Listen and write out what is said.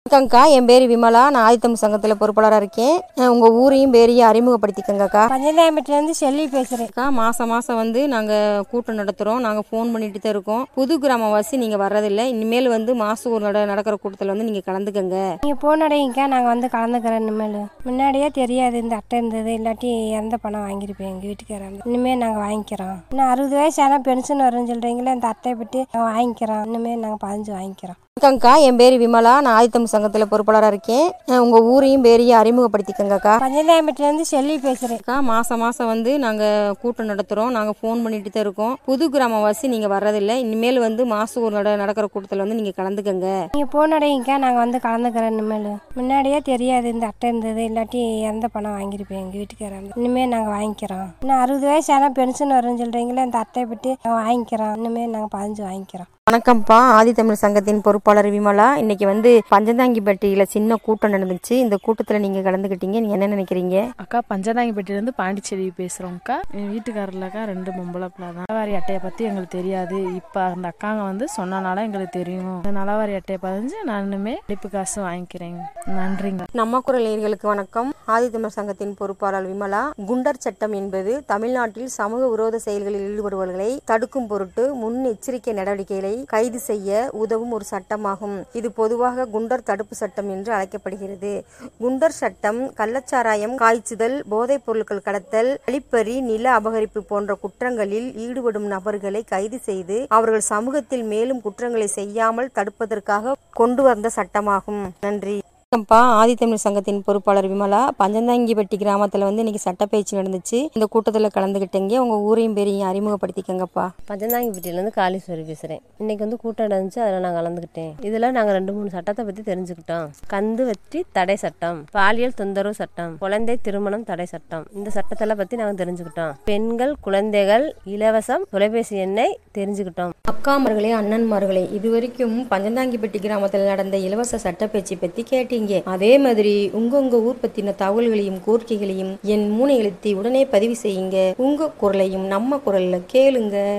வணக்கங்க்கா என் பேர் விமலா நான் ஆதித்தமிழ் சங்கத்தில் பொறுப்பாளராக இருக்கேன் அஹ் உங்க ஊரையும் பேரையும் அறிமுகப்படுத்திக்கங்கக்கா பஞ்சநாயம்பட்டிலேருந்து செல்வி பேசுகிறேன் அக்கா மாதம் மாதம் வந்து நாங்கள் கூட்டம் நடத்துகிறோம் நாங்கள் ஃபோன் பண்ணிட்டு தான் இருக்கோம் புது கிராமவாசி நீங்கள் வர்றதில்லை இனிமேல் வந்து மாதம் ஒரு நட நடக்கிற கூட்டத்தில் வந்து நீங்கள் கலந்துக்கங்க நீங்கள் போனடைங்கக்கா நாங்கள் வந்து கலந்துக்கிறோம் இனிமேல் முன்னாடியே தெரியாது இந்த அட்டை இருந்தது இல்லாட்டி எந்த பணம் வாங்கியிருப்பேன் எங்கள் வீட்டுக்காரங்க இனிமேல் நாங்கள் வாங்கிக்கிறோம் இன்னும் அறுபது வயசு ஆனால் பென்ஷன் வரும்னு சொல்கிறீங்களே இந்த அட்டையை பற்றி நாங்கள் வாங்கிக்கிறோம் இனிமேல் நாங்கள் பதினஞ்சு வாங்கிக்கிறோம் வணக்கங்க்கா என் பேர் விமலா நான் ஆதித்தமிழ் சங்கத்தில் பொறுப்பாளராக இருக்கேன் அஹ் உங்க ஊரையும் பேரையும் அறிமுகப்படுத்திக்கங்கக்கா பஞ்சநாயம்பட்டிலேருந்து செல்வி பேசுகிறேன் அக்கா மாதம் மாதம் வந்து நாங்கள் கூட்டம் நடத்துகிறோம் நாங்கள் ஃபோன் பண்ணிட்டு தான் இருக்கோம் புது கிராமவாசி நீங்கள் வர்றதில்லை இனிமேல் வந்து மாதம் ஒரு நட நடக்கிற கூட்டத்தில் வந்து நீங்கள் கலந்துக்கங்க நீங்கள் போனடைங்கக்கா நாங்கள் வந்து கலந்துக்கிறோம் இனிமேல் முன்னாடியே தெரியாது இந்த அட்டை இருந்தது இல்லாட்டி எந்த பணம் வாங்கியிருப்பேன் எங்கள் வீட்டுக்காரங்க இனிமேல் நாங்கள் வாங்கிக்கிறோம் இன்னும் அறுபது வயசு ஆனால் பென்ஷன் வரும்னு சொல்கிறீங்களே இந்த அட்டையை பற்றி நாங்கள் வாங்கிக்கிறோம் இனிமேல் நாங்கள் பதினஞ்சு வாங்கிக்கிறோம் வணக்கம்ப்பா ஆதித்தமிழ் சங்கத்தின் பொறுப்பாளர் விமலா இன்னைக்கு வந்து பஞ்சந்தாங்கிப்பட்டியில சின்ன கூட்டம் நடந்துச்சு இந்த கூட்டத்தில் நீங்கள் கலந்துக்கிட்டீங்க நீங்கள் என்ன நினைக்கிறீங்க அக்கா பஞ்சதாங்கிப்பட்டிலேருந்து பாண்டிச்சேரி பேசுகிறோம்க்கா என் வீட்டுக்காரர்லக்கா ரெண்டு பொம்பளை பிள்ளை தான் நலவாரி அட்டையை பற்றி எங்களுக்கு தெரியாது இப்போ அந்த அக்காங்க வந்து சொன்னனால எங்களுக்கு தெரியும் இந்த நலவாரி அட்டையை பதிஞ்சு நானுமே படிப்பு காசு வாங்கிக்கிறேங்க நன்றிங்க நம்ம குரல் நேயர்களுக்கு வணக்கம் ஆதித்தமிழ் சங்கத்தின் பொறுப்பாளர் விமலா குண்டர் சட்டம் என்பது தமிழ்நாட்டில் சமூக விரோத செயல்களில் ஈடுபடுபவர்களை தடுக்கும் பொருட்டு முன் எச்சரிக்கை நடவடிக்கைகளை கைது செய்ய உதவும் ஒரு சட்டமாகும் இது பொதுவாக குண்டர் தடுப்பு சட்டம் என்று அழைக்கப்படுகிறது குண்டர் சட்டம் கள்ளச்சாராயம் காய்ச்சுதல் போதைப் பொருட்கள் கடத்தல் அழிப்பறி நில அபகரிப்பு போன்ற குற்றங்களில் ஈடுபடும் நபர்களை கைது செய்து அவர்கள் சமூகத்தில் மேலும் குற்றங்களை செய்யாமல் தடுப்பதற்காக கொண்டு வந்த சட்டமாகும் நன்றி வணக்கம்ப்பா ஆதித்தமிழ் சங்கத்தின் பொறுப்பாளர் விமலா பஞ்சந்தாங்கிப்பட்டி கிராமத்தில் வந்து இன்னைக்கு சட்டப்பயிற்சி நடந்துச்சு இந்த கூட்டத்தில் கலந்துக்கிட்டீங்க உங்க ஊரையும் பேரையும் அறிமுகப்படுத்திக்கங்கப்பா பஞ்சந்தாங்கிப்பட்டியிலேருந்து காளீஸ்வரி பேசுகிறேன் இன்னைக்கு வந்து கூட்டம் நடந்துச்சு அதில் நான் கலந்துக்கிட்டேன் இதில் நாங்கள் ரெண்டு மூணு சட்டத்தை பற்றி தெரிஞ்சுக்கிட்டோம் கந்து வெற்றி தடை சட்டம் பாலியல் தொந்தரவு சட்டம் குழந்தை திருமணம் தடை சட்டம் இந்த சட்டத்தெல்லாம் பற்றி நாங்கள் தெரிஞ்சுக்கிட்டோம் பெண்கள் குழந்தைகள் இலவசம் தொலைபேசி எண்ணை தெரிஞ்சுக்கிட்டோம் அக்காமார்களே அண்ணன்மார்களே இதுவரைக்கும் பஞ்சந்தாங்கிப்பட்டி கிராமத்தில் நடந்த இலவச சட்டப்பயிற்சி பற்றி கேட்டீங்க அதே மாதிரி உங்க உங்க ஊர் பத்தின தகவல்களையும் கோரிக்கைகளையும் என் மூனை எழுத்தி உடனே பதிவு செய்யுங்க உங்க குரலையும் நம்ம குரல்ல கேளுங்க